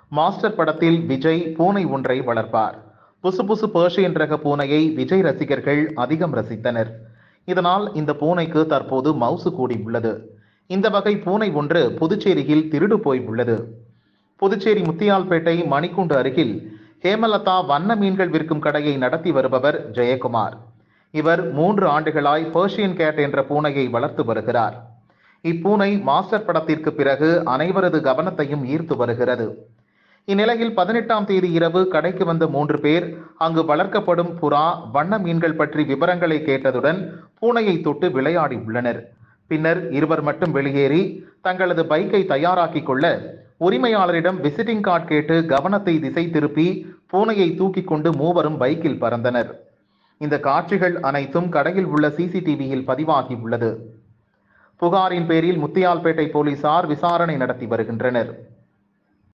master படத்தில் விஜய் பூனை ஒன்றை வளர்ப்பார் புசு புசு பேர்ஷியன் ரக பூனையை விஜய் ரசிகர்கள் அதிகம் ரசித்தனர் இதனால் இந்த பூனைக்கு தற்போது மவுசு கூடி உள்ளது இந்த வகை பூனை ஒன்று புதுச்சேரியில் திருடு போய் உள்ளது புதுச்சேரி முத்தியால்பேட்டை மணிக்குண்டு அருகில் ஹேமலதா வண்ண மீன்கள் விற்கும் கடையை நடத்தி வருபவர் ஜெயக்குமார் இவர் மூன்று ஆண்டுகளாய் பர்ஷியன் கேட் என்ற பூனையை வளர்த்து வருகிறார் இப்பூனை மாஸ்டர் படத்திற்கு பிறகு அனைவரது கவனத்தையும் ஈர்த்து வருகிறது இந்நிலையில் பதினெட்டாம் தேதி இரவு கடைக்கு வந்த மூன்று பேர் அங்கு வளர்க்கப்படும் புறா வண்ண மீன்கள் பற்றி விவரங்களை கேட்டதுடன் பூனையை தொட்டு விளையாடி உள்ளனர் பின்னர் இருவர் மட்டும் வெளியேறி தங்களது பைக்கை தயாராக்கிக் கொள்ள உரிமையாளரிடம் விசிட்டிங் கார்டு கேட்டு கவனத்தை திசை திருப்பி பூனையை தூக்கிக் கொண்டு மூவரும் பைக்கில் பறந்தனர் இந்த காட்சிகள் அனைத்தும் கடையில் உள்ள சிசிடிவியில் பதிவாகி உள்ளது புகாரின் பேரில் முத்தியால்பேட்டை போலீசார் விசாரணை நடத்தி வருகின்றனர்